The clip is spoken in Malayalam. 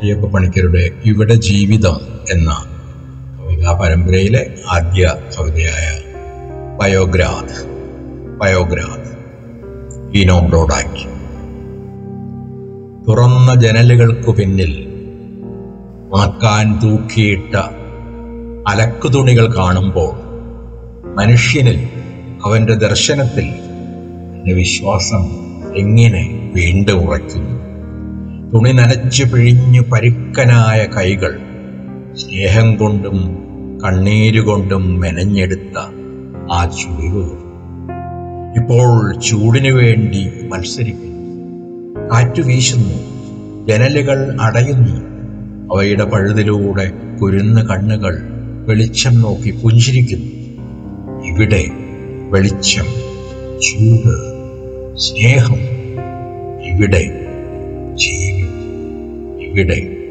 അയ്യപ്പ പണിക്കരുടെ ഇവിടെ ജീവിതം എന്ന കവിതാ പരമ്പരയിലെ ആദ്യ കവിതയായ ബയോഗ്രാദ് ബയോഗ്രാദ് ഈനോ ബ്രോഡാക്കി തുറന്ന ജനലുകൾക്കു പിന്നിൽ ഉണക്കാൻ തൂക്കിയിട്ട അലക്കുതുണികൾ കാണുമ്പോൾ മനുഷ്യനിൽ അവന്റെ ദർശനത്തിൽ എന്റെ വിശ്വാസം എങ്ങനെ വീണ്ടും ഉറയ്ക്കുന്നു തുണി നനച്ചു പിഴിഞ്ഞു പരുക്കനായ കൈകൾ സ്നേഹം കൊണ്ടും കണ്ണീരുകൊണ്ടും മെനഞ്ഞെടുത്ത ആ ചുളിവ് ഇപ്പോൾ ചൂടിനു വേണ്ടി മത്സരിക്കുന്നു കാറ്റു വീശുന്നു ജനലുകൾ അടയുന്നു അവയുടെ പഴുതിലൂടെ കുരുന്ന കണ്ണുകൾ വെളിച്ചം നോക്കി പുഞ്ചിരിക്കുന്നു ഇവിടെ വെളിച്ചം ചൂട് സ്നേഹം ഇവിടെ ജീവിതം ഇവിടെ